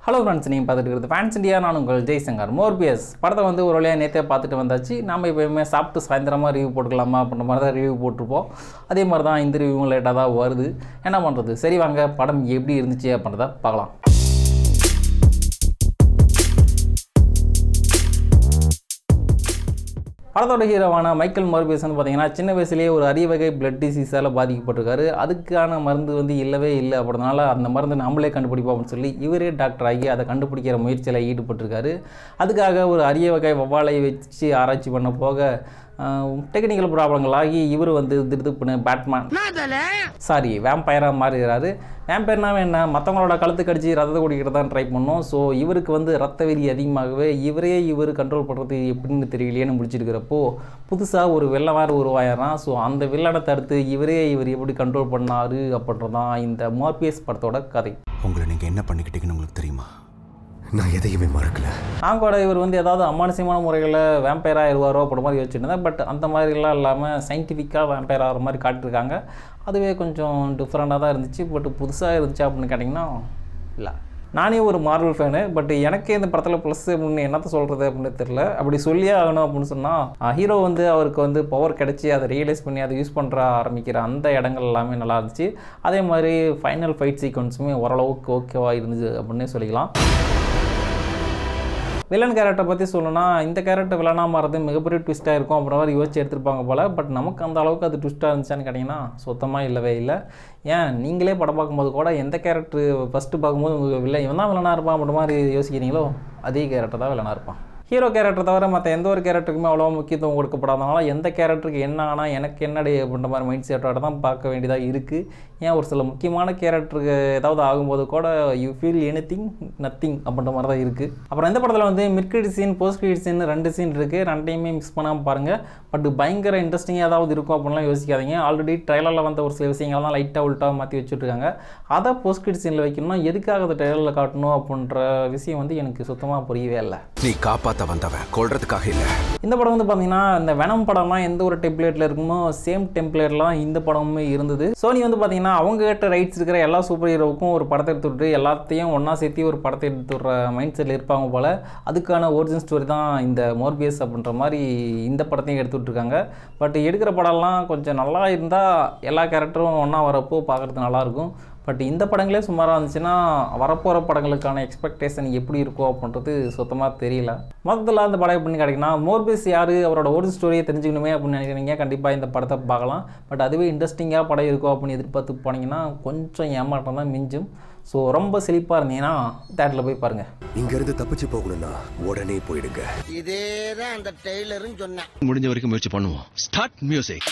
hello friends நீங்கள் பார்த்துட்டு இருக்கிறது ஃபேன்ஸ் இண்டியா நான் உங்கள் ஜெய்சங்கர் மோர்பியஸ் படத்தை வந்து ஒரு வழியாக நேற்றே பார்த்துட்டு வந்தாச்சு நம்ம எப்போயுமே சாப்பிட்டு சாயந்தரமாக ரிவ்யூ போட்டுக்கலாமா அப்படின்ற மாதிரி தான் ரிவ்யூ போட்டிருப்போம் அதே மாதிரி தான் இந்த ரிவ்யூவும் லேட்டாக தான் வருது என்ன பண்ணுறது சரி வாங்க படம் எப்படி இருந்துச்சு அப்படின்றத பார்க்கலாம் படத்தோட ஹீரோவான மைக்கேல் மார்பியஸ் வந்து பார்த்தீங்கன்னா சின்ன வயசுலேயே ஒரு அரிய வகை பிளட் டிசீஸால் பாதிக்கப்பட்டிருக்காரு அதுக்கான மருந்து வந்து இல்லவே இல்லை அப்படினால அந்த மருந்து நம்மளே கண்டுபிடிப்போம் அப்படின்னு சொல்லி இவரே டாக்டர் ஆகி அதை கண்டுபிடிக்கிற முயற்சியில் ஈடுபட்டிருக்காரு அதுக்காக ஒரு அரிய வகை வவ்வாலை வச்சு ஆராய்ச்சி பண்ண போக டெக்னிக்கல் ப்ராப்ளங்கள் ஆகி இவர் வந்து திருதுப்புன்னு பேட்மேன் சாரி வேம்பயராக மாறுகிறாரு வேம்பயர்னா என்ன மற்றவங்களோட கழுத்து கடிச்சு ரத்தத்தை குடிக்கிறது தான் ட்ரை பண்ணோம் ஸோ இவருக்கு வந்து ரத்த வெறி அதிகமாகவே இவரே இவர் கண்ட்ரோல் பண்ணுறது எப்படின்னு தெரியலையேன்னு முடிச்சிருக்கிறப்போ புதுசாக ஒரு வெள்ளை மாதிரி உருவாயிடுறான் ஸோ அந்த வில்லனை தடுத்து இவரே இவர் எப்படி கண்ட்ரோல் பண்ணாரு அப்படின்றது தான் இந்த மார்பியஸ் படத்தோட கதை உங்களை நீங்க என்ன பண்ணிக்கிட்டீங்கன்னு உங்களுக்கு தெரியுமா நான் எதையுமே மறக்கல நான் கூட இவர் வந்து ஏதாவது அமானுஷமான முறைகளில் வேம்பயர் ஆயிடுவாரோ அப்படி மாதிரி யோசிச்சுட்டு இருந்தேன் பட் அந்த மாதிரிலாம் இல்லாமல் சயின்டிஃபிக்காக வேம்பயர் ஆகிற மாதிரி காட்டியிருக்காங்க அதுவே கொஞ்சம் டிஃப்ரெண்ட்டாக தான் இருந்துச்சு பட் புதுசாக இருந்துச்சு அப்படின்னு கேட்டிங்கன்னா இல்லை நானே ஒரு மார்வல் ஃபேனு பட் எனக்கே இந்த படத்தில் ப்ளஸ் அப்படின்னு என்னத்த சொல்கிறது அப்படின்னு தெரில அப்படி சொல்லியே ஆகணும் அப்படின்னு சொன்னால் ஹீரோ வந்து அவருக்கு வந்து பவர் கிடச்சி அதை ரியலைஸ் பண்ணி அதை யூஸ் பண்ணுற ஆரம்பிக்கிற அந்த இடங்கள் எல்லாமே நல்லா இருந்துச்சு அதே மாதிரி ஃபைனல் ஃபைட் சீக்வன்ஸுமே ஓரளவுக்கு ஓகேவாக இருந்துச்சு அப்படின்னே சொல்லிக்கலாம் வில்லன் கேரக்டரை பற்றி சொல்லணும்னா இந்த கேரக்டர் வில்லனாக மாறது மிகப்பெரிய ட்விஸ்ட்டாக இருக்கும் அப்புறம் மாதிரி யோசிச்சு எடுத்திருப்பாங்க போல் பட் நமக்கு அந்த அளவுக்கு அது ட்விஸ்ட்டாக இருந்துச்சான்னு கேட்டிங்கன்னா சுத்தமாக இல்லவே இல்லை ஏன் நீங்களே படம் பார்க்கும்போது கூட எந்த கேரக்டர் ஃபஸ்ட்டு பார்க்கும்போது உங்களுக்கு வில்லன் இவன் தான் வில்லனாக இருப்பான் அப்படின்ற மாதிரி யோசிக்கிறீங்களோ அதே கேரக்டர் தான் வில்லனாக இருப்பான் ஹீரோ கேரக்டர் தவிர மற்ற எந்த ஒரு கேரக்டருக்குமே அவ்வளோ முக்கியத்துவம் கொடுக்கப்படாதனால எந்த கேரக்டருக்கு என்ன ஆனால் எனக்கு என்னடி அப்படின்ற மாதிரி மைண்ட் செட்டோட தான் பார்க்க வேண்டியதாக இருக்குது ஏன் ஒரு சில முக்கியமான கேரக்டருக்கு ஏதாவது ஆகும்போது கூட you feel anything nothing அப்படின்ற மாதிரி தான் இருக்குது அப்புறம் இந்த படத்தில் வந்து mid credit scene post credit scene ரெண்டு சீன் இருக்குது ரெண்டையுமே மிஸ் பண்ணாமல் பாருங்கள் பட் பயங்கர இன்ட்ரெஸ்டிங்காக ஏதாவது இருக்கும் அப்படின்லாம் யோசிக்காதீங்க ஆல்ரெடி ட்ரைலரில் வந்த ஒரு சில விஷயங்கள் தான் லைட்டாக உள்ட்டாக மாற்றி வச்சுட்ருக்காங்க அதை போஸ்ட் கிரெடிட் சீனில் வைக்கணும்னா எதுக்காக அதை ட்ரைலரில் காட்டணும் அப்படின்ற விஷயம் வந்து எனக்கு சுத்தமாக புரியவே இல்லை நீ காப்பாத்த வந்தவன் கொல்றதுக்காக இல்ல இந்த படம் வந்து பார்த்தீங்கன்னா இந்த வெனம் படம்லாம் எந்த ஒரு டெம்ப்ளேட்டில் இருக்குமோ சேம் டெம்ப்ளேட்லாம் இந்த படமுமே இருந்தது சோனி வந்து பார்த்தீங்கன்னா அவங்க கிட்ட ரைட்ஸ் இருக்கிற எல்லா சூப்பர் ஹீரோவுக்கும் ஒரு படத்தை எடுத்து விட்டு எல்லாத்தையும் ஒன்றா சேர்த்து ஒரு படத்தை எடுத்து விட்ற மைண்ட் செட்டில் இருப்பாங்க போல் அதுக்கான ஒரிஜினல் ஸ்டோரி தான் இந்த மோர்பியஸ் அப்படின்ற மாதிரி இந்த படத்தையும் எடுத்து விட்ருக்காங்க பட் எடுக்கிற படம்லாம் கொஞ்சம் நல்லா இருந்தால் எல்லா கேரக்டரும் ஒன்றா வரப்போ பார்க்குறது நல்லாயிருக்கும் பட் இந்த படங்களே சுமாராக இருந்துச்சுன்னா வரப்போகிற படங்களுக்கான எக்ஸ்பெக்டேஷன் எப்படி இருக்கும் அப்படின்றது சுத்தமாக தெரியல மொத்தத்தில் அந்த படம் எப்படின்னு கிடைக்குன்னா மோர்பிஸ் யார் அவரோட ஒரு ஸ்டோரியை தெரிஞ்சுக்கணுமே அப்படின்னு நினைக்கிறீங்க கண்டிப்பாக இந்த படத்தை பார்க்கலாம் பட் அதுவே இன்ட்ரெஸ்டிங்காக படம் இருக்கும் அப்படின்னு எதிர்பார்த்து போனீங்கன்னா கொஞ்சம் ஏமாற்றம் தான் மிஞ்சும் ஸோ ரொம்ப செழிப்பாக இருந்தீங்கன்னா தேட்டரில் போய் பாருங்கள் இங்க இருந்து தப்பிச்சு போகணும்னா உடனே போயிடுங்க இதேதான் அந்த டெய்லரும் சொன்னேன் முடிஞ்ச வரைக்கும் முயற்சி பண்ணுவோம் ஸ்டார்ட் மியூசிக்